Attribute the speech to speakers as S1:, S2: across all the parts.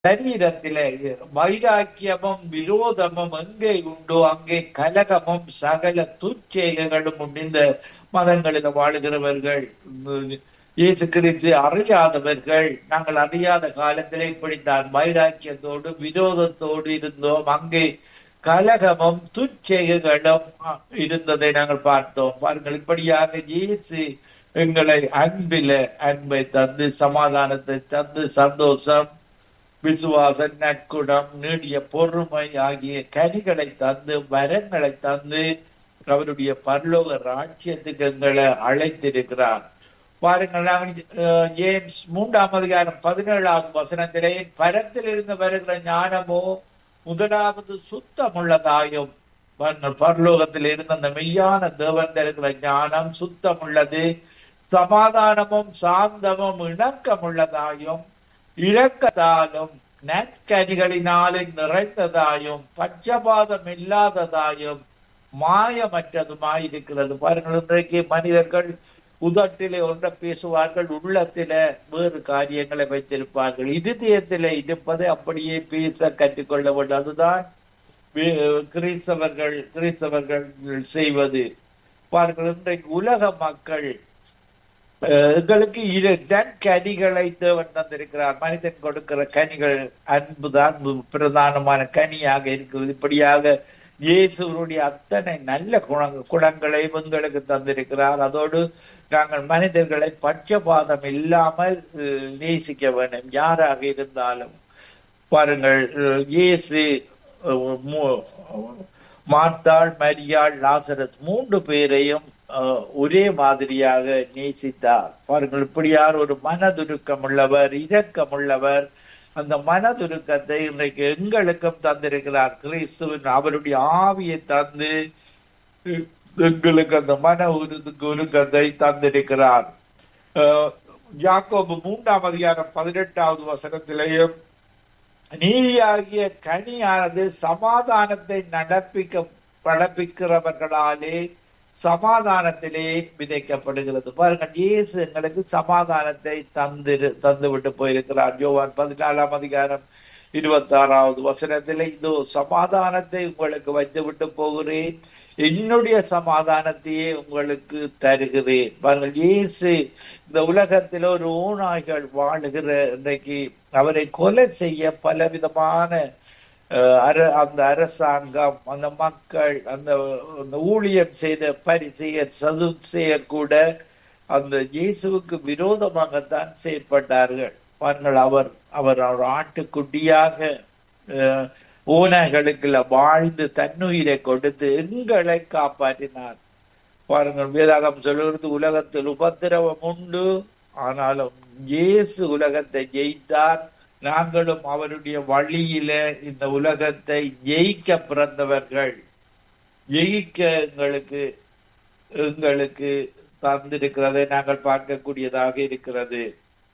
S1: சரீரத்திலே வைராக்கியமும் விரோதமும் எங்கே உண்டோ அங்கே கலகமும் சகல துச்செயல்களும் உண்டு இந்த மதங்களில் வாழுகிறவர்கள் இயேசு கிறிஸ்து அறியாதவர்கள் நாங்கள் அறியாத காலத்திலே இப்படித்தான் வைராக்கியத்தோடு விரோதத்தோடு இருந்தோம் அங்கே கலகமும் துச்செயல்களும் இருந்ததை நாங்கள் பார்த்தோம் பாருங்கள் இப்படியாக இயேசு எங்களை அன்பில அன்பை தந்து சமாதானத்தை தந்து சந்தோஷம் விசுவாச நற்குணம் நீடிய பொறுமை ஆகிய கனிகளை தந்து வரங்களை தந்து அவருடைய பரலோக ராட்சியத்துக்கு எங்களை அழைத்திருக்கிறார் பாருங்கள் நாங்கள் ஜேம்ஸ் மூன்றாம் அதிகாரம் பதினேழாவது வசனத்திலே பரத்தில் இருந்து வருகிற ஞானமோ முதலாவது சுத்தமுள்ளதாயும் பரலோகத்தில் இருந்த அந்த மெய்யான தேவன் தருகிற ஞானம் சுத்தமுள்ளது சமாதானமும் சாந்தமும் இணக்கமுள்ளதாயும் இரக்கத்தாலும் நற்கனிகளினாலும் நிறைந்ததாயும் பட்சபாதம் இல்லாததாயும் மாயமற்றதுமாய் இருக்கிறது பாருங்கள் இன்றைக்கு மனிதர்கள் உதட்டிலே ஒன்றை பேசுவார்கள் உள்ளத்தில வேறு காரியங்களை வைத்திருப்பார்கள் இருதயத்தில இருப்பதை அப்படியே பேச கற்றுக்கொள்ள வேண்டும் அதுதான் கிறிஸ்தவர்கள் கிறிஸ்தவர்கள் செய்வது பாருங்கள் இன்றைக்கு உலக மக்கள் எங்களுக்கு இதன் கனிகளை தேவன் தந்திருக்கிறார் மனிதன் கொடுக்கிற கனிகள் அன்புதான் பிரதானமான கனியாக இருக்கிறது இப்படியாக இயேசுவருடைய அத்தனை நல்ல குண குணங்களை எங்களுக்கு தந்திருக்கிறார் அதோடு நாங்கள் மனிதர்களை பட்சபாதம் இல்லாமல் நேசிக்க வேண்டும் யாராக இருந்தாலும் பாருங்கள் இயேசு மாத்தாள் மரியாள் லாசரஸ் மூன்று பேரையும் ஒரே மாதிரியாக நேசித்தார் பாருங்கள் இப்படியார் ஒரு மனதுருக்கம் உள்ளவர் இரக்கம் உள்ளவர் அந்த மனதுருக்கத்தை இன்றைக்கு எங்களுக்கும் தந்திருக்கிறார் கிறிஸ்துவின் அவருடைய ஆவியை தந்து எங்களுக்கு அந்த மன உருதுக்கு உருக்கத்தை தந்திருக்கிறார் யாக்கோபு மூன்றாம் அதிகாரம் பதினெட்டாவது வசனத்திலேயும் நீதியாகிய கனியானது சமாதானத்தை நடப்பிக்க நடப்பிக்கிறவர்களாலே சமாதானத்திலே விதைக்கப்படுகிறது பாருங்கள் இயேசு எங்களுக்கு சமாதானத்தை தந்து தந்து விட்டு போயிருக்கிறார் யோவான் பதினாலாம் அதிகாரம் இருபத்தி ஆறாவது வசனத்திலே இதோ சமாதானத்தை உங்களுக்கு வைத்து விட்டு போகிறேன் என்னுடைய சமாதானத்தையே உங்களுக்கு தருகிறேன் பாருங்கள் இயேசு இந்த உலகத்தில் ஒரு ஊனாய்கள் வாழுகிற இன்றைக்கு அவரை கொலை செய்ய பலவிதமான அந்த அரசாங்கம் அந்த மக்கள் அந்த ஊழியம் செய்த பரிசெயர் சதுசெயர் கூட அந்த இயேசுவுக்கு விரோதமாகத்தான் செயற்பட்டார்கள் பாருங்கள் அவர் அவர் அவர் ஆட்டுக்குட்டியாக ஓனைகளுக்குள்ள வாழ்ந்து தன்னுயிரை கொடுத்து எங்களை காப்பாற்றினார் பாருங்கள் வேதாகம் சொல்லுகிறது உலகத்தில் உபத்திரவம் உண்டு ஆனாலும் இயேசு உலகத்தை ஜெயித்தார் நாங்களும் அவருடைய வழியில இந்த உலகத்தை ஜெயிக்க பிறந்தவர்கள் ஜெயிக்க எங்களுக்கு எங்களுக்கு தந்திருக்கிறதை நாங்கள் பார்க்கக்கூடியதாக இருக்கிறது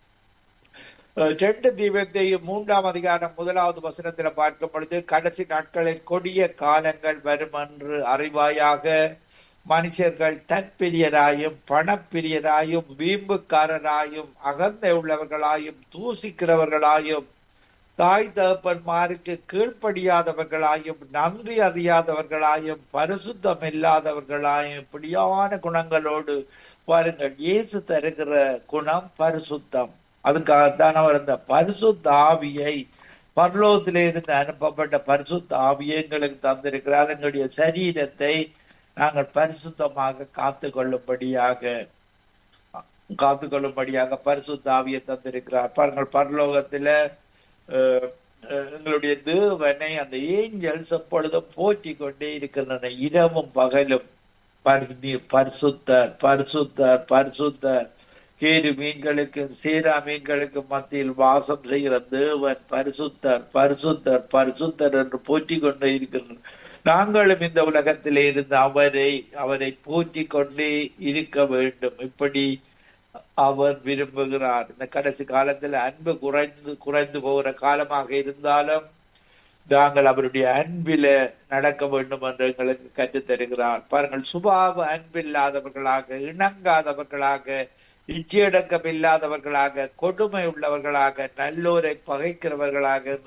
S1: ரெண்டு தீபத்தையும் மூன்றாம் அதிகாரம் முதலாவது வசனத்துல பார்க்கும் பொழுது கடைசி நாட்களில் கொடிய காலங்கள் வரும் என்று அறிவாயாக மனுஷர்கள் தற்பிரியராயும் பணப்பிரியராயும் வீம்புக்காரராயும் அகந்தை உள்ளவர்களாயும் தூசிக்கிறவர்களாயும் தாய் தகப்பன்மாருக்கு கீழ்ப்படியாதவர்களாயும் நன்றி அறியாதவர்களாயும் பரிசுத்தம் இல்லாதவர்களாயும் இப்படியான குணங்களோடு பாருங்கள் இயேசு தருகிற குணம் பரிசுத்தம் அதுக்காகத்தான் அவர் அந்த பரிசுத்த ஆவியை பரலோகத்திலே இருந்து அனுப்பப்பட்ட பரிசுத்த ஆவியை எங்களுக்கு தந்திருக்கிறார் எங்களுடைய சரீரத்தை நாங்கள் பரிசுத்தமாக காத்து கொள்ளும்படியாக காத்து கொள்ளும்படியாக பரிசுத்த ஆவியை தந்திருக்கிறார் பாருங்கள் பரலோகத்துல எங்களுடைய தேவனை அந்த ஏஞ்சல்ஸ் எப்பொழுதும் போற்றி கொண்டே இருக்கின்றன இரவும் பகலும் பரிசுத்தர் பரிசுத்தர் பரிசுத்தர் கேடு மீன்களுக்கும் சீரா மீன்களுக்கும் மத்தியில் வாசம் செய்கிற தேவன் பரிசுத்தர் பரிசுத்தர் பரிசுத்தர் என்று போற்றி கொண்டே இருக்கின்றனர் நாங்களும் இந்த உலகத்திலே இருந்து அவரை அவரை போற்றி கொண்டே இருக்க வேண்டும் இப்படி அவர் விரும்புகிறார் இந்த கடைசி காலத்துல அன்பு குறைந்து குறைந்து போகிற காலமாக இருந்தாலும் நாங்கள் அவருடைய அன்பில நடக்க வேண்டும் என்று எங்களுக்கு கற்றுத் தருகிறார் பாருங்கள் சுபாவ அன்பில்லாதவர்களாக இணங்காதவர்களாக இச்சையடக்கம் இல்லாதவர்களாக கொடுமை உள்ளவர்களாக நல்லோரை பகைக்கிறவர்களாக